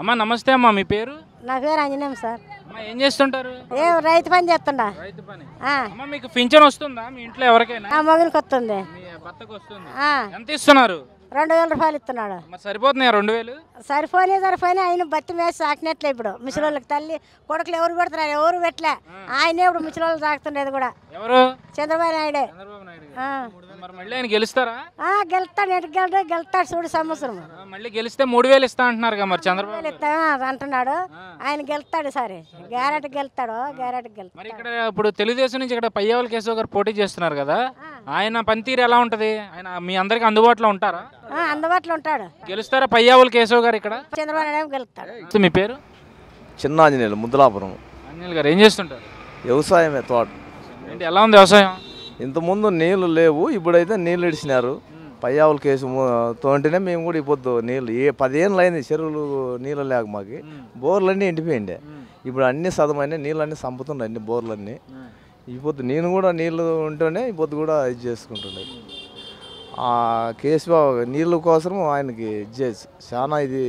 అమ్మా నమస్తే అమ్మా మీ పేరు నా పేరు అంజనేయం సార్ అమ్మా ఏం చేస్తుంటారు ఏ రైతు పని చేస్తుండా రైతు పని ఆ, అమ్మ మీకు పింఛన్ వస్తుందా మీ ఇంట్లో ఎవరికైనా నా మగనికి వస్తుంది మీ భర్తకు వస్తుంది ఆ, ఎంత ఇస్తున్నారు రెండు వేల రూపాయలు ఇస్తున్నాడు మరి సరిపోతున్నాయా రెండు వేలు సరిపోలే సరిపోయినా ఆయన బత్తి వేసి సాకినట్లే ఇప్పుడు ముసలోళ్ళకి తల్లి కొడుకులు ఎవరు పెడుతున్నారు ఎవరు పెట్టలే ఆయనే ఇప్పుడు ముసలోళ్ళు సాకుతుండేది కూడా ఎవరు చంద్రబాబు నాయుడే చంద్రబాబు నాయుడు ఆ. గారు. మరి మళ్ళీ ఆయన గెలుస్తారా ఆ, గెలుస్తాడు ఎటు గెలుతాడు గెలుతాడు చూడు సంవత్సరం ఆ, మళ్ళీ గెలిస్తే మూడు వేలు ఇస్తా అంటున్నారు కదా మరి చంద్రబాబు వేలు ఇస్తా అంటున్నాడు ఆయన గెలుతాడు సరే గ్యారెట్ గెలుతాడు గ్యారెట్ గెలుతాడు మరి ఇక్కడ ఇప్పుడు తెలుగుదేశం నుంచి ఇక్కడ పయ్యావల కేశవ్ గారు పోటీ చేస్తున్నారు కదా ఆయన పనితీరు ఎలా ఉంటది ఆయన మీ అందరికి అందుబాటులో ఉంటారా ఆ, అందుబాటులో ఉంటాడు గెలుస్తారా పయ్యావుల కేశవ్ గారు ఇక్కడ చంద్రబాబు నాయుడు గెలుస్తాడు మీ పేరు చిన్న ఆంజనేయులు ముద్దులాపురం అంజనీల్ గారు ఏం చేస్తుంటారు వ్యవసాయమే తోట ఏంటి ఎలా ఉంది వ్యవసాయం ఇంతకుముందు నీళ్లు లేవు ఇప్పుడైతే నీళ్ళు ఇడిచినారు పయ్యావుల కేసు ము- తోంటేనే మేము కూడా ఇప్పుడు నీళ్ళు ఏ పదేళ్ళు అయింది చెరువులు నీళ్ళు లేక మాకు బోర్లన్నీ ఎండిపోయిండే ఇప్పుడు అన్ని సదమైన నీళ్ళన్నీ సంపుతున్నాయి అన్ని బోర్లన్నీ ఇప్పుడు నేను కూడా నీళ్ళు ఉంటేనే ఇప్పుడు కూడా ఇది చేసుకుంటుండే ఆ కేశవ నీళ్ళ కోసం ఆయనకి ఇది చేసి చాలా ఇది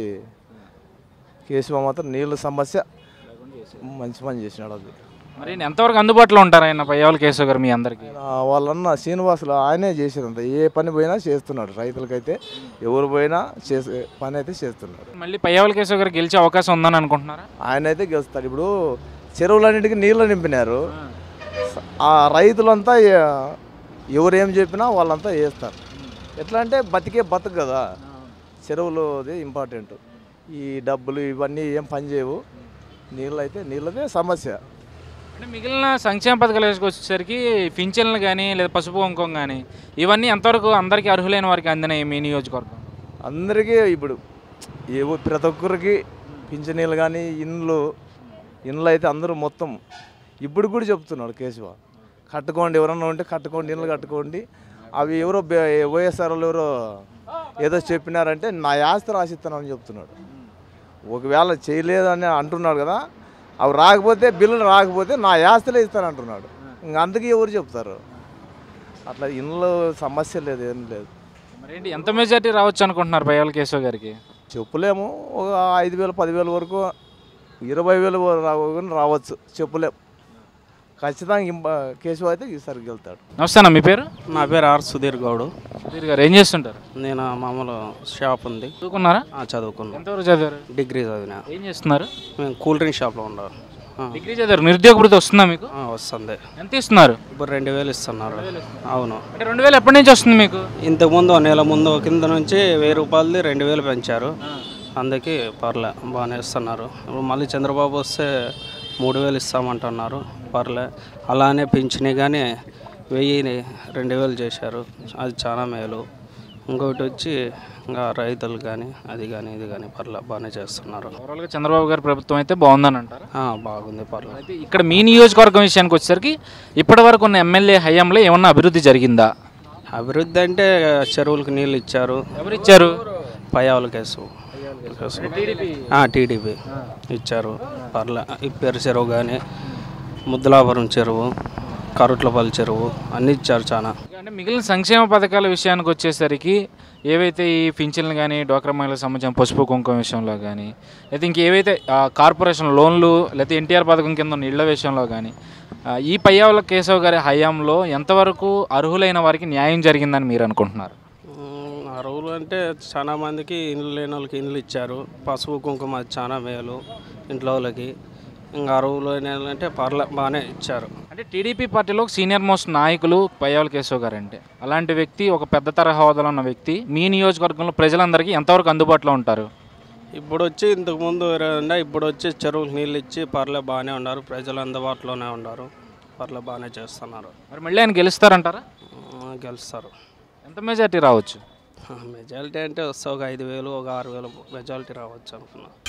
కేశవ మాత్రం నీళ్ళ సమస్య మంచి పని చేసినాడు అది మరి ఈయన ఎంతవరకు అందుబాటులో ఉంటారు ఆయన పయ్యావుల కేశవ్ గారు మీ అందరికి ఆ, వాళ్ళన్న శ్రీనివాసులు ఆయనే చేసినంత ఏ పని పోయినా చేస్తున్నాడు రైతులకైతే ఎవరు పోయినా చేసే పని అయితే చేస్తున్నాడు మళ్ళీ పయ్యావుల కేశవ్ గారు గెలిచే అవకాశం ఉందని అనుకుంటున్నారా ఆయన అయితే గెలుస్తాడు ఇప్పుడు చెరువులన్నిటికీ నీళ్ళు నింపినారు ఆ రైతులంతా ఏ- ఎవరు ఏం చెప్పినా వాళ్ళంతా వేస్తారు ఎట్లా అంటే బతికే బతుకు కదా చెరువులు అది ఇంపార్టెంట్ ఈ డబ్బులు ఇవన్నీ ఏం పని చేయవు నీళ్ళు అయితే నీళ్ళదే సమస్య అంటే మిగిలిన సంక్షేమ పథకాలు వచ్చేసరికి పింఛన్లు కానీ లేదా పసుపు కుంకుమ కానీ ఇవన్నీ ఎంతవరకు అందరికీ అర్హులైన వారికి అందినాయి మీ నియోజకవర్గం అందరికీ ఇప్పుడు ఏవో ప్రతి ఒక్కరికి పింఛనీళ్ళు కానీ ఇండ్లు ఇండ్లు అయితే అందరూ మొత్తం ఇప్పుడు కూడా చెప్తున్నాడు కేశవ కట్టుకోండి ఎవరన్నా ఉంటే కట్టుకోండి ఇండ్లు కట్టుకోండి అవి ఎవరో బే- వైఎస్ఆర్ వాళ్ళు ఎవరో ఏదో చెప్పినారంటే నా ఆస్తి రాసిస్తానని చెప్తున్నాడు ఒకవేళ చేయలేదని అంటున్నాడు కదా అవి రాకపోతే బిల్లులు రాకపోతే నా ఆస్తులే ఇస్తానంటున్నాడు ఇంక అందుకే ఎవరు చెప్తారు అట్లా ఇండ్లు సమస్య లేదు ఏం లేదు మరి ఏంటి ఎంత మెజార్టీ రావచ్చు అనుకుంటున్నారు పయ్యావుల కేశవ్ గారికి చెప్పలేము ఒక ఐదు వేలు పదివేల వరకు ఇరవై వేలు రావు రావచ్చు చెప్పలేం ఖచ్చితంగా ఇంప కేశవ అయితే ఈసారి వెళ్తాడు నమస్తే అన్న మీ పేరు నా పేరు ఆర్ సుధీర్ గౌడ్ సుధీర్ గారు ఏం చేస్తుంటారు నేను మామూలు షాప్ ఉంది చదువుకున్నారా ఆ, చదువుకున్నాను ఎంతవరకు చదివారు డిగ్రీ చదివిన ఏం చేస్తున్నారు మేము కూల్ డ్రింక్ షాప్లో ఉన్నాం ఆ, డిగ్రీ చదివారు నిరుద్యోగ భృతి వస్తుందా మీకు ఆ, వస్తుంది ఎంత ఇస్తున్నారు ఇప్పుడు రెండు వేలు ఇస్తున్నారు అవును అంటే రెండు వేలు ఎప్పటి నుంచి వస్తుంది మీకు ఇంతకుముందు ఓ నెల ముందు కింద నుంచి వెయ్యి రూపాయలది రెండు వేలు పెంచారు అందుకే పర్లే బాగానే ఇస్తున్నారు ఇప్పుడు మళ్ళీ చంద్రబాబు వస్తే మూడు వేలు ఇస్తామంటున్నారు పర్లే అలానే పింఛని కానీ వెయ్యిని రెండు వేలు చేశారు అది చాలా మేలు ఇంకొకటి వచ్చి ఇంకా రైతులు కానీ అది కానీ ఇది కానీ పర్లే బాగానే చేస్తున్నారు ఓవరాల్గా చంద్రబాబు గారి ప్రభుత్వం అయితే బాగుందని అంటారు ఆ, బాగుంది పర్లే అయితే ఇక్కడ మీ నియోజకవర్గం విషయానికి వచ్చేసరికి ఇప్పటి వరకు ఉన్న ఎమ్మెల్యే హయాంలో ఏమన్నా అభివృద్ధి జరిగిందా అభివృద్ధి అంటే చెరువులకు నీళ్ళు ఇచ్చారు ఎవరు ఇచ్చారు పయ్యావుల కేసు టీడీపీ ఇచ్చారు పర్లే ఇప్పేరు చెరువు కానీ ముద్దులాపురం చెరువు కరుట్లపల్లి చెరువు అన్నీ ఇచ్చారు చాలా అంటే మిగిలిన సంక్షేమ పథకాల విషయానికి వచ్చేసరికి ఏవైతే ఈ పింఛన్లు కానీ డోక్రా మహిళలకు సంబంధించిన పసుపు కుంకుమ విషయంలో కానీ అయితే ఇంకేవైతే ఆ, కార్పొరేషన్ లోన్లు లేకపోతే ఎన్టీఆర్ పథకం కింద ఉన్న ఇళ్ల విషయంలో కానీ ఆ, ఈ పయ్యావుల కేశవ్ గారి హయాంలో ఎంతవరకు అర్హులైన వారికి న్యాయం జరిగిందని మీరు అనుకుంటున్నారు మ్మ్, అరువులు అంటే చాలా మందికి ఇండ్లు లేని వాళ్ళకి ఇండ్లు ఇచ్చారు పసుపు కుంకుమ అది చాలా మేలు ఇంట్లో వాళ్ళకి ఇంకా అరువులు లేని వాళ్ళంటే పర్లే బాగానే ఇచ్చారు అంటే టీడీపీ పార్టీలో ఒక సీనియర్ మోస్ట్ నాయకులు పయ్యావుల కేశవ్ గారు అంటే అలాంటి వ్యక్తి ఒక పెద్ద తరహా హోదాలో ఉన్న వ్యక్తి మీ నియోజకవర్గంలో ప్రజలందరికీ ఎంతవరకు అందుబాటులో ఉంటారు ఇప్పుడు వచ్చి ఇంతకు ముందు వేరే ఉండే ఇప్పుడు వచ్చి చెరువులకు నీళ్ళు ఇచ్చి పర్లే బాగానే ఉన్నారు ప్రజలు అందుబాటులోనే ఉన్నారు పర్లే బాగానే చేస్తున్నారు మరి మళ్ళీ ఆయన గెలుస్తారంటారా మ్మ్, గెలుస్తారు ఎంత మెజార్టీ రావచ్చు మెజారిటీ అంటే వస్తే ఒక ఐదు వేలు ఒక ఆరు వేలు మెజారిటీ రావచ్చు అనుకున్నా